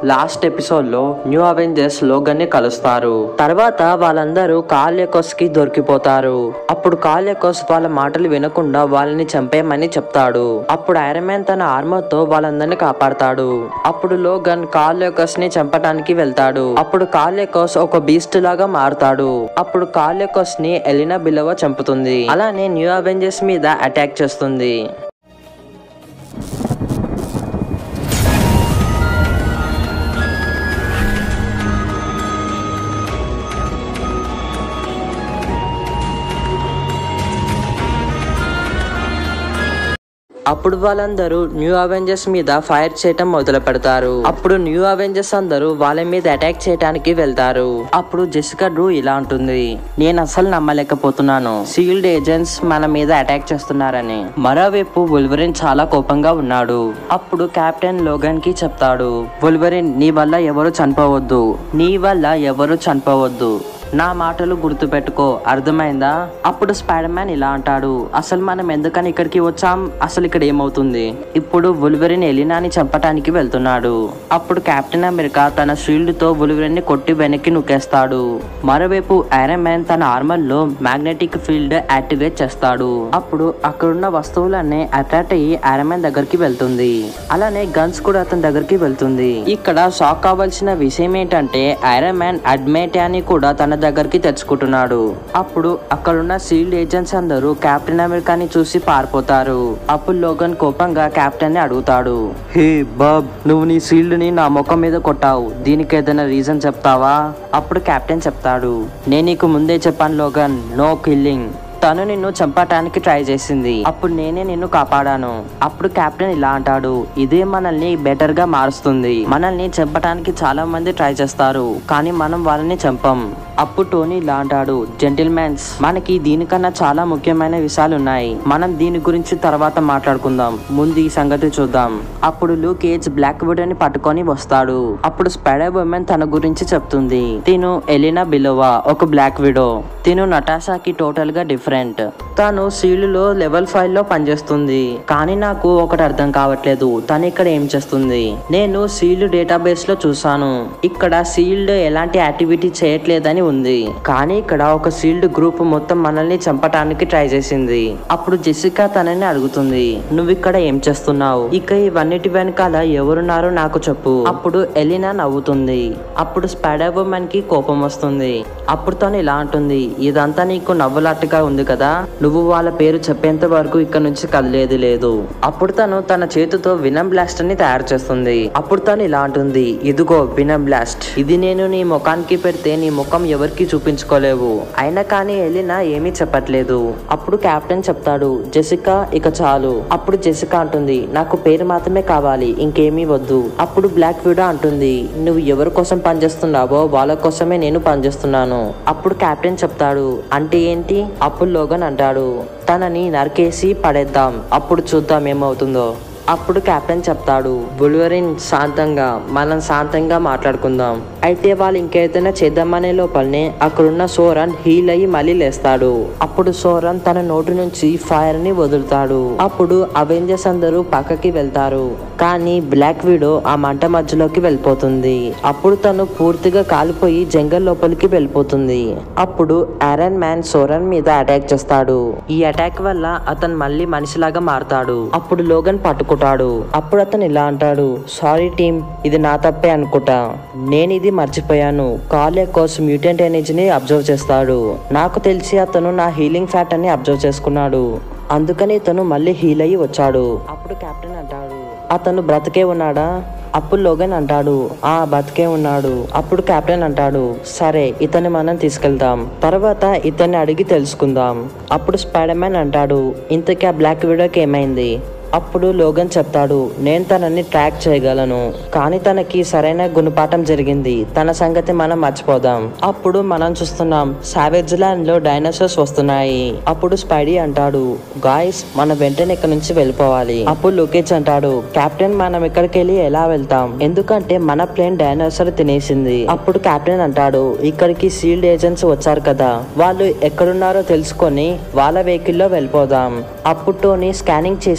Last episode లో new Avengers Logan ని కలుస్తారు తర్వాత వాళ్ళందరూ కాల్యకోస్ కి దొరికిపోతారు అప్పుడు కాల్యకోస్ వాళ్ళ మాటలు వినకుండా వాళ్ళని చంపేయమని చెప్తాడు అప్పుడు ఐరన్ మ్యాన్ తన ఆర్మర్ తో వాళ్ళందరినీ కాపాడతాడు అప్పుడు లోగన్ కాల్యకోస్ ని చంపడానికి వెళ్తాడు అప్పుడు కాల్యకోస్ ఒక బీస్ట్ లాగా మారుతాడు అప్పుడు కాల్యకోస్ ని ఎలినా బిలవ చంపుతుంది అలానే న్యూ అవెంజర్స్ మీద అటాక్ చేస్తుంది అప్పుడు వాళ్ళందరూ న్యూ అవెంజర్స్ మీద ఫైర్ చేయటం మొదలు పెడతారు అప్పుడు న్యూ అవెంజర్స్ అందరూ వాళ్ళ మీద అటాక్ చేయడానికి వెళ్తారు అప్పుడు జెసికా డ్రూ ఇలా ఉంటుంది నేను అసలు నమ్మలేకపోతున్నాను సీల్డ్ ఏజెంట్స్ మన మీద అటాక్ చేస్తున్నారని మరోవైపు వొల్వరిన్ చాలా కోపంగా ఉన్నాడు అప్పుడు కెప్టెన్ లోగన్ కి చెప్తాడు వొల్వరిన్ నీ వల్ల ఎవరు చనిపోవద్దు నీ వల్ల ఎవరు చనిపోవద్దు నా మాటలు గుర్తుపెట్టుకో అర్థమైందా అప్పుడు స్పైడర్ మ్యాన్ ఇలా అంటాడు అసలు మనం ఎందుకని ఇక్కడికి వచ్చాం అసలు ఇక్కడ ఏమవుతుంది ఇప్పుడు వుల్వెరిన్ ఎలినాని చంపటానికి వెళ్తున్నాడు అప్పుడు కెప్టెన్ అమెరికా తన షీల్డ్ తో వుల్వెరిన్ ని కొట్టి వెనక్కి నూకేస్తాడు మరోవైపు ఐరన్ మ్యాన్ తన ఆర్మర్ లో మ్యాగ్నెటిక్ ఫీల్డ్ యాక్టివేట్ చేస్తాడు అప్పుడు అక్కడున్న వస్తువులన్నీ అట్రాక్ట్ అయ్యి ఐరన్ మ్యాన్ దగ్గరికి వెళ్తుంది అలానే గన్స్ కూడా అతని దగ్గరికి వెళ్తుంది ఇక్కడ షాక్ కావాల్సిన విషయం ఏంటంటే ఐరన్ మ్యాన్ అడ్మేటాని కూడా తన దగ్గరికి తెచ్చుకుంటున్నాడు అప్పుడు అక్కడున్న సీల్డ్ ఏజెంట్స్ అందరూ కెప్టెన్ అమెరికాని చూసి పారిపోతారు అప్పుడు లోగన్ కోపంగా కెప్టెన్ ని అడుగుతాడు హే బాబ్ నువ్వు నీ సీల్డ్ ని నా ముఖం మీద కొట్టావు దీనికి ఏదైనా రీజన్ చెప్తావా అప్పుడు కెప్టెన్ చెప్తాడు నేను నీకు ముందే చెప్పాను లోగన్ నో కిల్లింగ్ తను నిన్ను చంపటానికి ట్రై చేసింది అప్పుడు నేనే నిన్ను కాపాడాను అప్పుడు కెప్టెన్ ఇలా అంటాడు ఇదే మనల్ని బెటర్ గా మారుస్తుంది మనల్ని చంపటానికి చాలా మంది ట్రై చేస్తారు కానీ మనం వాళ్ళని చంపం అప్పుడు టోనీ ఇలా అంటాడు జెంటిల్మెన్స్ మనకి దీనికన్నా చాలా ముఖ్యమైన విషయాలు ఉన్నాయి మనం దీని గురించి తర్వాత మాట్లాడుకుందాం ముందు ఈ సంగతి చూద్దాం అప్పుడు లూకేజ్ బ్లాక్ వుడ్ అని పట్టుకొని వస్తాడు అప్పుడు స్పైడర్ ఉమెన్ తన గురించి చెప్తుంది తిను ఎలినా బిలోవా ఒక బ్లాక్ విడో తిను నటాషాకి టోటల్ గా డిఫరెంట్ తను సీల్డ్ లో లెవెల్ ఫైవ్ లో పనిచేస్తుంది కానీ నాకు ఒకటి అర్థం కావట్లేదు తను ఇక్కడ ఏం చేస్తుంది నేను సీల్డ్ డేటాబేస్ లో చూసాను ఇక్కడ సీల్డ్ ఎలాంటి యాక్టివిటీ చేయట్లేదని ఉంది కానీ ఇక్కడ ఒక సీల్డ్ గ్రూప్ మొత్తం మనల్ని చంపటానికి ట్రై చేసింది అప్పుడు జెసికా తనని అడుగుతుంది నువ్వు ఇక్కడ ఏం చేస్తున్నావు ఇక ఇవన్నిటి వెనకాల ఎవరున్నారో నాకు చెప్పు అప్పుడు ఎలినా నవ్వుతుంది అప్పుడు స్పైడర్ ఉమెన్ కి కోపం వస్తుంది అప్పుడు తను ఇలా అంటుంది ఇదంతా నీకు నవ్వులాట్టుగా ఉంది కదా నువ్వు వాళ్ళ పేరు చెప్పేంత వరకు ఇక్కడ నుంచి కదిలేదు లేదు అప్పుడు తను తన చేతితో వినం బ్లాస్ట్ ని తయారు చేస్తుంది అప్పుడు తను ఇలా అంటుంది ఇదిగో వినం బ్లాస్ట్ ఇది నేను నీ ముఖానికి పెడితే నీ ముఖం ఎవరికి చూపించుకోలేవు అయినా కానీ ఎలినా ఏమీ చెప్పట్లేదు అప్పుడు కెప్టెన్ చెప్తాడు జెసికా ఇక చాలు అప్పుడు జెసికా అంటుంది నాకు పేరు మాత్రమే కావాలి ఇంకేమీ వద్దు అప్పుడు బ్లాక్ విడో అంటుంది నువ్వు ఎవరి కోసం పనిచేస్తున్నావో వాళ్ళ కోసమే నేను పనిచేస్తున్నాను అప్పుడు కెప్టెన్ చెప్తాడు అంటే ఏంటి అప్పుడు లోగన్ అంటాడు తనని నరికేసి పడేద్దాం అప్పుడు చూద్దాం ఏమవుతుందో అప్పుడు కెప్టెన్ చెప్తాడు బుల్వరిన్ శాంతంగా మనం శాంతంగా మాట్లాడుకుందాం అయితే వాళ్ళు ఇంకేదైనా చేద్దామనే లోపలనే అక్కడున్న సోరన్ హీల్ అయ్యి మళ్ళీ లేస్తాడు అప్పుడు సోరన్ తన నోటి నుంచి ఫైర్ ని వదులుతాడు అప్పుడు అవెంజర్స్ అందరూ పక్కకి వెళ్తారు కానీ బ్లాక్ వీడో ఆ మంట మధ్యలోకి వెళ్ళిపోతుంది అప్పుడు తను పూర్తిగా కాలిపోయి జంగల్ లోపలికి వెళ్ళిపోతుంది అప్పుడు ఐరన్ మ్యాన్ సోరన్ మీద అటాక్ చేస్తాడు ఈ అటాక్ వల్ల అతను మళ్ళీ మనిషిలాగా మారతాడు అప్పుడు లోగన్ పట్టుకుంటాడు అప్పుడు అతను ఇలా అంటాడు సారీ టీమ్ ఇది నా తప్పే అనుకుంటా నేను ఇది మర్చిపోయాను కాలే కోసం మ్యూటెంట్ ఎనర్జీని అబ్జర్వ్ చేస్తాడు నాకు తెలిసి అతను నా హీలింగ్ ఫ్యాట్ అని అబ్జర్వ్ చేసుకున్నాడు అందుకని ఇతను మళ్ళీ హీల్ అయ్యి వచ్చాడు అప్పుడు కెప్టెన్ అంటాడు అతను బ్రతికే ఉన్నాడా అప్పుడు లోగన్ అంటాడు ఆ బతికే ఉన్నాడు అప్పుడు కెప్టెన్ అంటాడు సరే ఇతన్ని మనం తీసుకెళ్దాం తర్వాత ఇతన్ని అడిగి తెలుసుకుందాం అప్పుడు స్పైడర్ మ్యాన్ అంటాడు ఇంతకీ ఆ బ్లాక్ విడోకి ఏమైంది అప్పుడు లోగన్ చెప్తాడు నేను తనని ట్రాక్ చేయగలను కానీ తనకి సరైన గుణపాఠం జరిగింది తన సంగతి మనం మర్చిపోదాం అప్పుడు మనం చూస్తున్నాం సావేజ్ ల్యాండ్ లో డైనోసార్స్ వస్తున్నాయి అప్పుడు స్పైడీ అంటాడు గాయస్ మనం వెంటనే ఇక్కడ నుంచి వెళ్ళిపోవాలి అప్పుడు లోకేష్ అంటాడు కెప్టెన్ మనం ఇక్కడికి వెళ్ళి ఎలా వెళ్తాం ఎందుకంటే మన ప్లేన్ డైనోసార్ తినేసింది అప్పుడు కెప్టెన్ అంటాడు ఇక్కడికి సీల్డ్ ఏజెంట్స్ వచ్చారు కదా వాళ్ళు ఎక్కడున్నారో తెలుసుకొని వాళ్ళ వెహికల్ లో వెళ్ళిపోదాం అప్పుడు టోనీ స్కానింగ్ చేసి ఇలా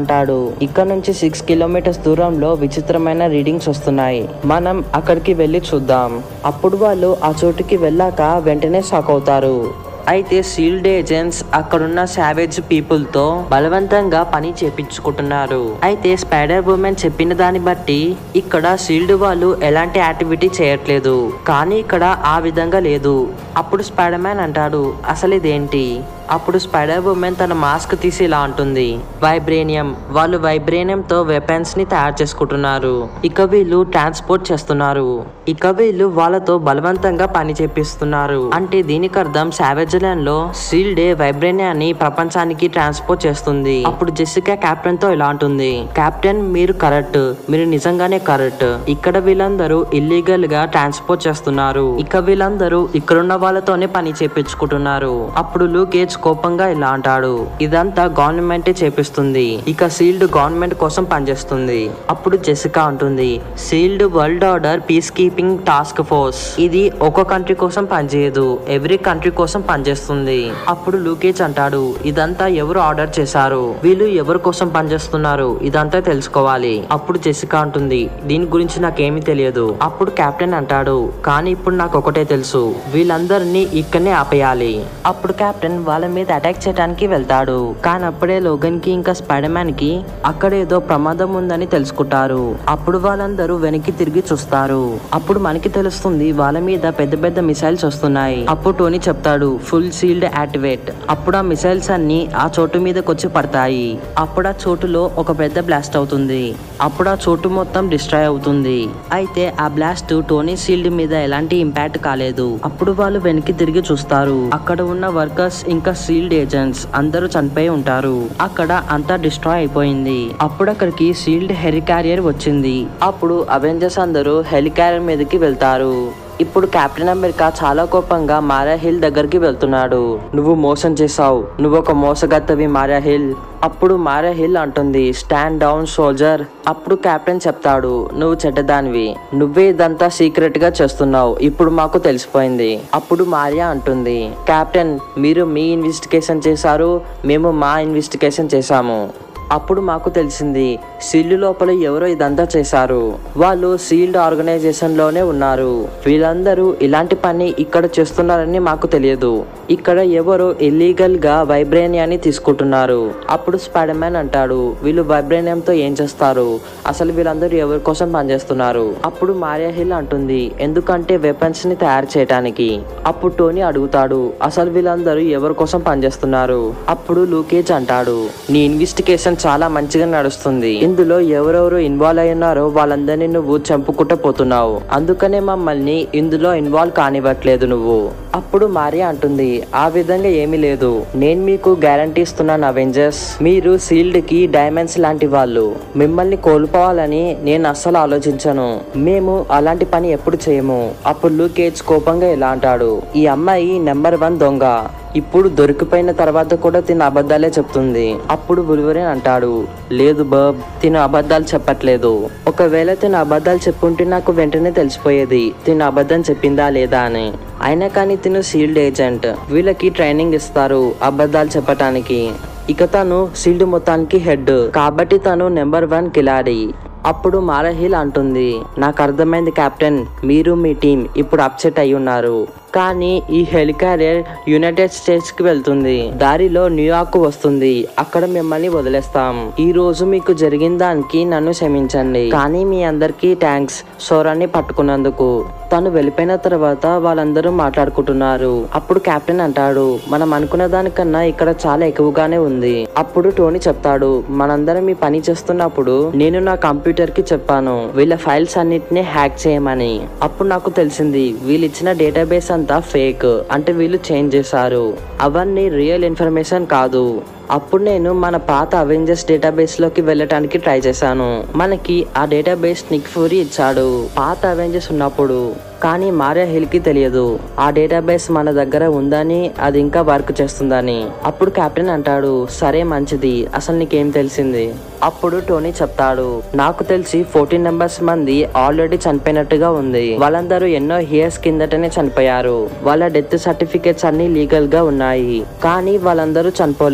అంటాడు ఇక్కడ నుంచి సిక్స్ కిలోమీటర్స్ దూరంలో విచిత్రమైన రీడింగ్స్ వస్తున్నాయి మనం అక్కడికి వెళ్ళి చూద్దాం అప్పుడు వాళ్ళు ఆ చోటుకి వెళ్ళాక వెంటనే షాక్ అవుతారు అయితే సీల్డ్ ఏజెంట్స్ అక్కడున్న సావేజ్ పీపుల్ తో బలవంతంగా పని చేపించుకుంటున్నారు అయితే స్పైడర్ ఉమెన్ చెప్పిన దాన్ని బట్టి ఇక్కడ సీల్డ్ వాళ్ళు ఎలాంటి యాక్టివిటీ చేయట్లేదు కానీ ఇక్కడ ఆ విధంగా లేదు అప్పుడు స్పైడర్ మ్యాన్ అంటాడు అసలు ఇదేంటి అప్పుడు స్పైడర్ ఉమెన్ తన మాస్క్ తీసి ఇలా అంటుంది వైబ్రేనియం వాళ్ళు వైబ్రేనియం తో వెపన్స్ ని తయారు చేసుకుంటున్నారు ఇక వీళ్ళు ట్రాన్స్పోర్ట్ చేస్తున్నారు ఇక వీళ్ళు వాళ్ళతో బలవంతంగా పని చేపిస్తున్నారు అంటే దీనికి అర్థం సావేజ్ ల్యాండ్ లో సీల్డే వైబ్రేనియాన్ని ప్రపంచానికి ట్రాన్స్పోర్ట్ చేస్తుంది అప్పుడు జెసికా కెప్టెన్ తో ఇలా అంటుంది కెప్టెన్ మీరు కరెక్ట్ మీరు నిజంగానే కరెక్ట్ ఇక్కడ వీళ్ళందరూ ఇల్లీగల్ గా ట్రాన్స్పోర్ట్ చేస్తున్నారు ఇక వీళ్ళందరూ ఇక్కడున్న వాళ్ళతోనే పని చేపించుకుంటున్నారు అప్పుడు లూకేజ్ కోపంగా ఇలా అంటాడు ఇదంతా గవర్నమెంటే చేపిస్తుంది ఇక సీల్డ్ గవర్నమెంట్ కోసం పనిచేస్తుంది అప్పుడు జెసికా అంటుంది SHIELD world order peacekeeping task force ఇది ఒక కంట్రీ కోసం పనిచేయదు ఎవ్రీ కంట్రీ కోసం పనిచేస్తుంది అప్పుడు లూకేజ్ అంటాడు ఇదంతా ఎవరు ఆర్డర్ చేశారు వీళ్ళు ఎవరి కోసం పనిచేస్తున్నారు ఇదంతా తెలుసుకోవాలి అప్పుడు జెసికా అంటుంది దీని గురించి నాకేమీ తెలియదు అప్పుడు కెప్టెన్ అంటాడు కానీ ఇప్పుడు నాకు ఒకటే తెలుసు వీళ్ళందరినీ ఇక్కడనే ఆపేయాలి అప్పుడు కెప్టెన్ వాళ్ళ మీద అటాక్ చేయడానికి వెళ్తాడు కానీ అప్పుడే లోగన్ కి ఇంకా స్పైడర్ మ్యాన్ కి అక్కడ ఏదో ప్రమాదం ఉందని తెలుసుకుంటారు అప్పుడు వాళ్ళందరూ వెనక్కి తిరిగి చూస్తారు అప్పుడు మనకి తెలుస్తుంది వాళ్ళ మీద పెద్ద పెద్ద మిసైల్స్ వస్తున్నాయి అప్పుడు టోనీ చెప్తాడు ఫుల్ సీల్డ్ యాక్టివేట్ అప్పుడు ఆ మిసైల్స్ అన్ని ఆ చోటు మీదకి వచ్చి పడతాయి అప్పుడు ఆ చోటులో ఒక పెద్ద బ్లాస్ట్ అవుతుంది అప్పుడు ఆ చోటు మొత్తం డిస్ట్రాయ్ అవుతుంది అయితే ఆ బ్లాస్ట్ టోనీ సీల్డ్ మీద ఎలాంటి ఇంపాక్ట్ కాలేదు అప్పుడు వాళ్ళు వెనక్కి తిరిగి చూస్తారు అక్కడ ఉన్న వర్కర్స్ ఇంకా సీల్డ్ ఏజెంట్స్ అందరూ చనిపోయి ఉంటారు అక్కడ అంతా డిస్ట్రాయ్ అయిపోయింది అప్పుడు అక్కడికి సీల్డ్ హెలికారియర్ వచ్చింది అప్పుడు అవెంజర్స్ అందరూ హెలికారియర్ మీదకి వెళ్తారు ఇప్పుడు కెప్టెన్ అమెరికా చాలా కోపంగా మారా హిల్ దగ్గరికి వెళ్తున్నాడు నువ్వు మోసం చేసావు నువ్వు ఒక మోసగత్తవి మారా హిల్ అప్పుడు మారా హిల్ అంటుంది స్టాండ్ డౌన్ సోల్జర్ అప్పుడు కెప్టెన్ చెప్తాడు నువ్వు చెడ్డదానివి నువ్వే ఇదంతా సీక్రెట్ గా చేస్తున్నావు ఇప్పుడు మాకు తెలిసిపోయింది అప్పుడు మారియా అంటుంది కెప్టెన్ మీరు మీ ఇన్వెస్టిగేషన్ చేశారు మేము మా ఇన్వెస్టిగేషన్ చేశాము అప్పుడు మాకు తెలిసింది సీల్డ్ లోపల ఎవరో ఇదంతా చేశారు వాళ్ళు సీల్డ్ ఆర్గనైజేషన్ లోనే ఉన్నారు వీళ్ళందరూ ఇలాంటి పని ఇక్కడ చేస్తున్నారని మాకు తెలియదు ఇక్కడ ఎవరో ఇల్లీగల్ గా వైబ్రేనియాన్ని తీసుకుంటున్నారు అప్పుడు స్పైడర్ మ్యాన్ అంటాడు వీళ్ళు వైబ్రేనియం తో ఏం చేస్తారు అసలు వీళ్ళందరూ ఎవరి కోసం పనిచేస్తున్నారు అప్పుడు మారియా హిల్ అంటుంది ఎందుకంటే వెపన్స్ ని తయారు చేయడానికి అప్పుడు టోనీ అడుగుతాడు అసలు వీళ్ళందరూ ఎవరి కోసం పనిచేస్తున్నారు అప్పుడు లూకేజ్ అంటాడు నీ ఇన్వెస్టిగేషన్ చాలా మంచిగా నడుస్తుంది ఇందులో ఎవరెవరు ఇన్వాల్వ్ అయి ఉన్నారో వాళ్ళందరినీ నువ్వు చంపుకుంటూ పోతున్నావు అందుకనే మమ్మల్ని ఇందులో ఇన్వాల్వ్ కానివ్వట్లేదు నువ్వు అప్పుడు మారియా అంటుంది ఆ విధంగా ఏమీ లేదు నేను మీకు గ్యారంటీ ఇస్తున్నాను అవెంజర్స్ మీరు సీల్డ్ కి డైమండ్స్ లాంటి వాళ్ళు మిమ్మల్ని కోల్పోవాలని నేను అస్సలు ఆలోచించను మేము అలాంటి పని ఎప్పుడు చేయము అప్పుడు లూకేజ్ కోపంగా ఇలా అంటాడు ఈ అమ్మాయి నెంబర్ వన్ దొంగ ఇప్పుడు దొరికిపోయిన తర్వాత కూడా తిన అబద్ధాలే చెప్తుంది అప్పుడు బులివరిన్ అంటాడు లేదు బబ్ తిన అబద్ధాలు చెప్పట్లేదు ఒకవేళ తిన అబద్ధాలు చెప్పుంటే నాకు వెంటనే తెలిసిపోయేది తిన అబద్ధం చెప్పిందా లేదా అని అయినా కానీ తిను సీల్డ్ ఏజెంట్ వీళ్ళకి ట్రైనింగ్ ఇస్తారు అబద్ధాలు చెప్పటానికి ఇక తను సీల్డ్ మొత్తానికి హెడ్ కాబట్టి తను నెంబర్ వన్ కిలాడి అప్పుడు మారహిల్ అంటుంది నాకు అర్థమైంది కెప్టెన్ మీరు మీ టీం ఇప్పుడు అప్సెట్ అయి ఉన్నారు కానీ ఈ హెలికారియర్ యునైటెడ్ స్టేట్స్ కి వెళ్తుంది దారిలో న్యూయార్క్ వస్తుంది అక్కడ మిమ్మల్ని వదిలేస్తాం ఈ రోజు మీకు జరిగిన దానికి నన్ను క్షమించండి కానీ మీ అందరికీ థ్యాంక్స్ సోరాన్ని పట్టుకున్నందుకు తను వెళ్ళిపోయిన తర్వాత వాళ్ళందరూ మాట్లాడుకుంటున్నారు అప్పుడు కెప్టెన్ అంటాడు మనం అనుకున్న దానికన్నా ఇక్కడ చాలా ఎక్కువగానే ఉంది అప్పుడు టోనీ చెప్తాడు మనందరం ఈ పని చేస్తున్నప్పుడు నేను నా కంప్యూటర్ కి చెప్పాను వీళ్ళ ఫైల్స్ అన్నిటిని హ్యాక్ చేయమని అప్పుడు నాకు తెలిసింది వీళ్ళు ఇచ్చిన డేటాబేస్ అంతా ఫేక్ అంటే వీళ్ళు చేంజ్ చేశారు అవన్నీ రియల్ ఇన్ఫర్మేషన్ కాదు అప్పుడు నేను మన పాత అవెంజర్స్ డేటాబేస్ లోకి వెళ్ళటానికి ట్రై చేశాను మనకి ఆ డేటాబేస్ నిక్ ఫ్యూరీ ఇచ్చాడు పాత అవెంజర్స్ ఉన్నప్పుడు కానీ మారియా హిల్ కి తెలియదు ఆ డేటాబేస్ మన దగ్గర ఉందని అది ఇంకా వర్క్ చేస్తుందని అప్పుడు కెప్టెన్ అంటాడు సరే మంచిది అసలు నీకేం తెలిసింది అప్పుడు టోనీ చెప్తాడు నాకు తెలిసి ఫోర్టీన్ నెంబర్స్ మంది ఆల్రెడీ చనిపోయినట్టుగా ఉంది వాళ్ళందరూ ఎన్నో ఇయర్స్ కిందటనే చనిపోయారు వాళ్ళ డెత్ సర్టిఫికేట్స్ అన్ని లీగల్ గా ఉన్నాయి కానీ వాళ్ళందరూ చనిపోలేదు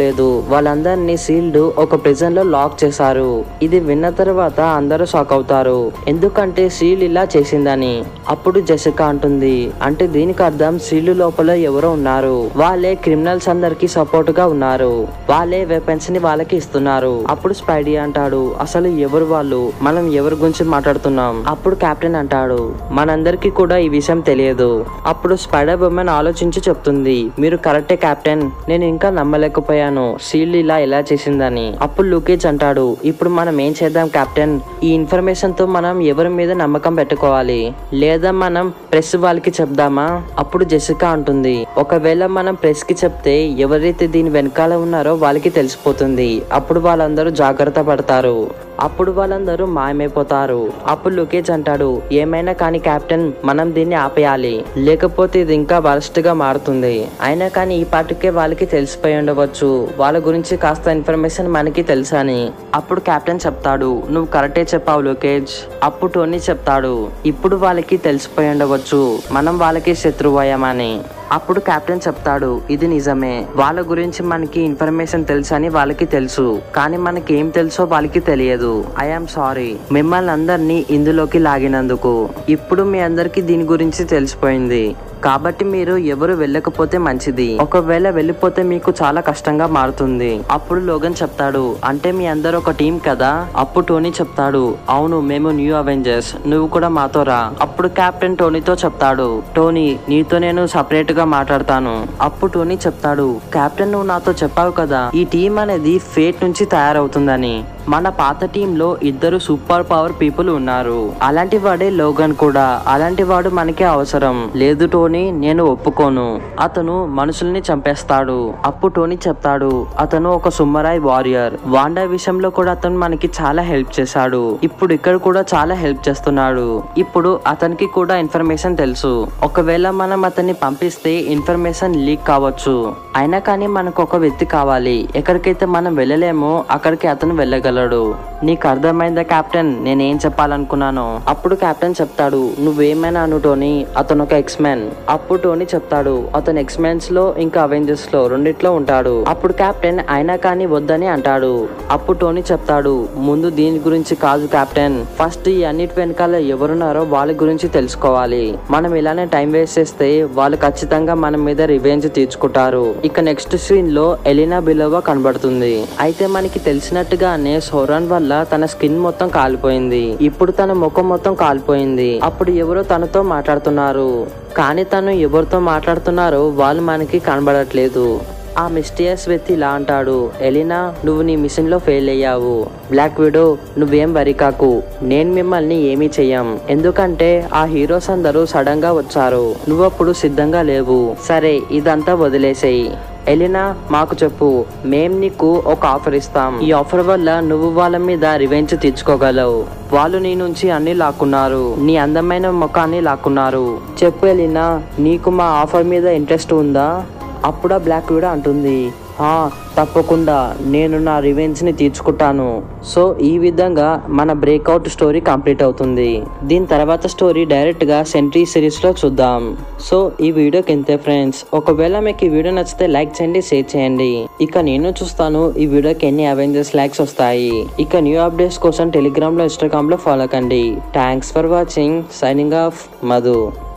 వాళ్ళందరినీ సీల్డ్ ఒక ప్రిజన్ లో లాక్ చేశారు ఇది విన్న తర్వాత అందరూ షాక్ అవుతారు ఎందుకంటే సీల్ ఇలా చేసిందని అప్పుడు జెసికా అంటుంది అంటే దీనికి అర్థం సీల్ లోపల ఎవరో ఉన్నారు వాళ్ళే క్రిమినల్స్ అందరికి సపోర్ట్ గా ఉన్నారు వాళ్ళే వెపన్స్ ని వాళ్ళకి ఇస్తున్నారు అప్పుడు స్పైడీ అంటాడు అసలు ఎవరు వాళ్ళు మనం ఎవరి గురించి మాట్లాడుతున్నాం అప్పుడు కెప్టెన్ అంటాడు మనందరికి కూడా ఈ విషయం తెలియదు అప్పుడు స్పైడర్ ఉమెన్ ఆలోచించి చెప్తుంది మీరు కరెక్టే కెప్టెన్ నేను ఇంకా నమ్మలేకపోయాను సీల్ ఇలా ఎలా చేసిందని అప్పుడు లూకేజ్ అంటాడు ఇప్పుడు మనం ఏం చేద్దాం కెప్టెన్ ఈ ఇన్ఫర్మేషన్ తో మనం ఎవరి మీద నమ్మకం పెట్టుకోవాలి లేదా మనం ప్రెస్ వాళ్ళకి చెప్దామా అప్పుడు జెసికా అంటుంది ఒకవేళ మనం ప్రెస్ కి చెప్తే ఎవరైతే దీని వెనకాల ఉన్నారో వాళ్ళకి తెలిసిపోతుంది అప్పుడు వాళ్ళందరూ జాగ్రత్త పడతారు అప్పుడు వాళ్ళందరూ మాయమైపోతారు అప్పుడు లుకేజ్ అంటాడు ఏమైనా కానీ కెప్టెన్ మనం దీన్ని ఆపేయాలి లేకపోతే ఇది ఇంకా వరస్ట్ గా మారుతుంది అయినా కానీ ఈ పాటికే వాళ్ళకి తెలిసిపోయి ఉండవచ్చు వాళ్ళ గురించి కాస్త ఇన్ఫర్మేషన్ మనకి తెలుసని అప్పుడు కెప్టెన్ చెప్తాడు నువ్వు కరెక్టే చెప్పావు లుకేజ్ అప్పుడు టోనీ చెప్తాడు ఇప్పుడు వాళ్ళకి తెలిసిపోయి ఉండవచ్చు మనం వాళ్ళకి శత్రువయ్యామని అప్పుడు కెప్టెన్ చెప్తాడు ఇది నిజమే వాళ్ళ గురించి మనకి ఇన్ఫర్మేషన్ తెలుసు అని వాళ్ళకి తెలుసు కానీ మనకి ఏం తెలుసో వాళ్ళకి తెలియదు ఐఆమ్ సారీ మిమ్మల్ని అందరినీ ఇందులోకి లాగినందుకు ఇప్పుడు మీ అందరికి దీని గురించి తెలిసిపోయింది కాబట్టి మీరు ఎవరు వెళ్ళకపోతే మంచిది ఒకవేళ వెళ్ళిపోతే మీకు చాలా కష్టంగా మారుతుంది అప్పుడు లోగన్ చెప్తాడు అంటే మీ అందరు ఒక టీం కదా అప్పుడు టోనీ చెప్తాడు అవును మేము న్యూ అవెంజర్స్ నువ్వు కూడా మాతో రా అప్పుడు కెప్టెన్ టోనీతో చెప్తాడు టోనీ నీతో నేను సపరేట్ గా మాట్లాడతాను అప్పుడు టోనీ చెప్తాడు కెప్టెన్ నువ్వు నాతో చెప్పావు కదా ఈ టీం అనేది ఫేట్ నుంచి తయారవుతుందని మన పాత టీంలో ఇద్దరు సూపర్ పవర్ పీపుల్ ఉన్నారు అలాంటి వాడే లోగన్ కూడా అలాంటి వాడు మనకే అవసరం లేదు టోనీ నేను ఒప్పుకోను అతను మనుషుల్ని చంపేస్తాడు అప్పుడు టోనీ చెప్తాడు అతను ఒక సుమ్మరాయ్ వారియర్ వాండా విషయంలో కూడా అతను మనకి చాలా హెల్ప్ చేశాడు ఇప్పుడు ఇక్కడ కూడా చాలా హెల్ప్ చేస్తున్నాడు ఇప్పుడు అతనికి కూడా ఇన్ఫర్మేషన్ తెలుసు ఒకవేళ మనం అతన్ని పంపిస్తే ఇన్ఫర్మేషన్ లీక్ కావచ్చు అయినా కానీ మనకు ఒక వ్యక్తి కావాలి ఎక్కడికైతే మనం వెళ్ళలేమో అక్కడికి అతను వెళ్ళగలడు నీకు అర్థమైందా కెప్టెన్ నేనేం చెప్పాలనుకున్నాను అప్పుడు కెప్టెన్ చెప్తాడు నువ్వేమైనా అను టోనీ అతను ఒక ఎక్స్ మ్యాన్ అప్పుడు టోనీ చెప్తాడు అతను ఎక్స్ మ్యాన్స్ లో ఇంకా అవెంజర్స్ లో రెండిట్లో ఉంటాడు అప్పుడు కెప్టెన్ అయినా కానీ వద్దని అంటాడు అప్పుడు టోనీ చెప్తాడు ముందు దీని గురించి కాదు కెప్టెన్ ఫస్ట్ ఈ అన్నిటి వెనకాల ఎవరున్నారో వాళ్ళ గురించి తెలుసుకోవాలి మనం ఇలానే టైం వేస్ట్ చేస్తే వాళ్ళు ఖచ్చితంగా మన మీద రివెంజ్ తీర్చుకుంటారు ఇక నెక్స్ట్ సీన్ లో ఎలినా బిలోవా కనబడుతుంది అయితే మనకి తెలిసినట్టుగానే సోరాన్ వల్ల తన స్కిన్ మొత్తం కాలిపోయింది ఇప్పుడు తన ముఖం మొత్తం కాలిపోయింది అప్పుడు ఎవరో తనతో మాట్లాడుతున్నారు కానీ తను ఎవరితో మాట్లాడుతున్నారో వాళ్ళు మనకి కనబడట్లేదు ఆ మిస్టియస్ వ్యక్తి ఇలా అంటాడు ఎలినా నువ్వు నీ మిషన్ లో ఫెయిల్ అయ్యావు బ్లాక్ విడో నువ్వేం వరి కాకు నేను మిమ్మల్ని ఏమీ చెయ్యం ఎందుకంటే ఆ హీరోస్ అందరూ సడన్ గా వచ్చారు నువ్వప్పుడు సిద్ధంగా లేవు సరే ఇదంతా వదిలేసేయి ఎలినా మాకు చెప్పు మేం నీకు ఒక ఆఫర్ ఇస్తాం ఈ ఆఫర్ వల్ల నువ్వు వాళ్ళ మీద రివెంజ్ తీర్చుకోగలవు వాళ్ళు నీ నుంచి అన్ని లాక్కున్నారు నీ అందమైన ముఖాన్ని లాక్కున్నారు చెప్పు ఎలినా నీకు మా ఆఫర్ మీద ఇంట్రెస్ట్ ఉందా అప్పుడు ఆ బ్లాక్ కూడా అంటుంది "ఆ, తప్పకుండా నేను నా రివెంజ్ ని తీర్చుకుంటాను సో ఈ విధంగా మన బ్రేక్అవుట్ స్టోరీ కంప్లీట్ అవుతుంది దీని తర్వాత స్టోరీ డైరెక్ట్ గా సెంట్రీ సిరీస్ లో చూద్దాం సో ఈ వీడియోకి ఇంతే ఫ్రెండ్స్ ఒకవేళ మీకు ఈ వీడియో నచ్చితే లైక్ చేయండి షేర్ చేయండి ఇక నేను చూస్తాను ఈ వీడియోకి ఎన్ని అవెంజర్స్ లైక్స్ వస్తాయి ఇక న్యూ అప్డేట్స్ కోసం టెలిగ్రామ్ లో ఇన్స్టాగ్రామ్ లో ఫాలో కండి thanks for watching signing off Madhu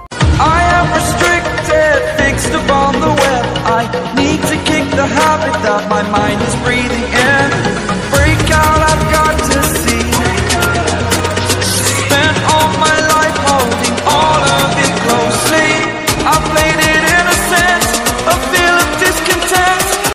I am restricted, fixed upon the web. I need to kick the habit that my mind is breathing.